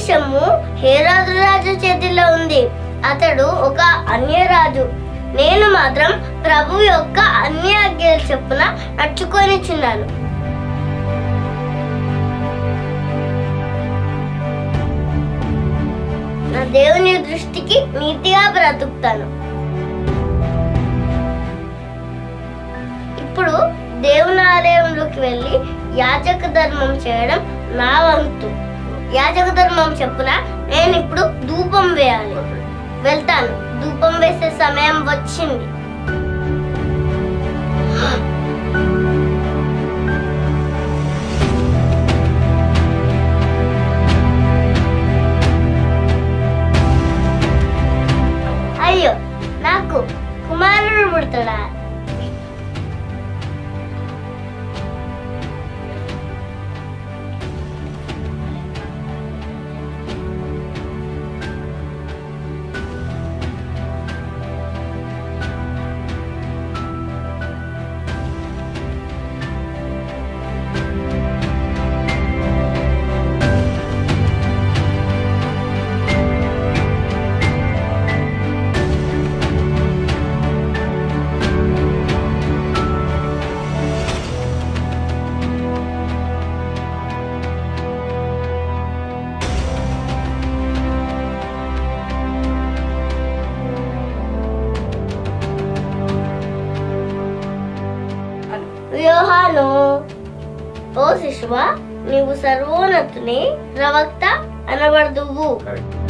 దేశము హేరాజు రాజు చేతిలో ఉంది అతడు ఒక అన్యరాజు నేను మాత్రం ప్రభు యొక్క అన్య ఆజ్ఞల చొప్పున నడుచుకొనిచున్నాను నా దేవుని దృష్టికి నీతిగా బ్రతుకుతాను ఇప్పుడు దేవుని ఆలయంలోకి వెళ్ళి యాజక ధర్మం చేయడం నా వంతు యాజక ధర్మం చెప్పున నేను ఇప్పుడు ధూపం వేయాలి వెళ్తాను ధూపం వేసే సమయం వచ్చింది అయ్యో నాకు కుమారుడు పుడతాడా యోహాను ఓ శిశువ నీవు సర్వోన్నతుని ప్రవక్త అనబడుదువు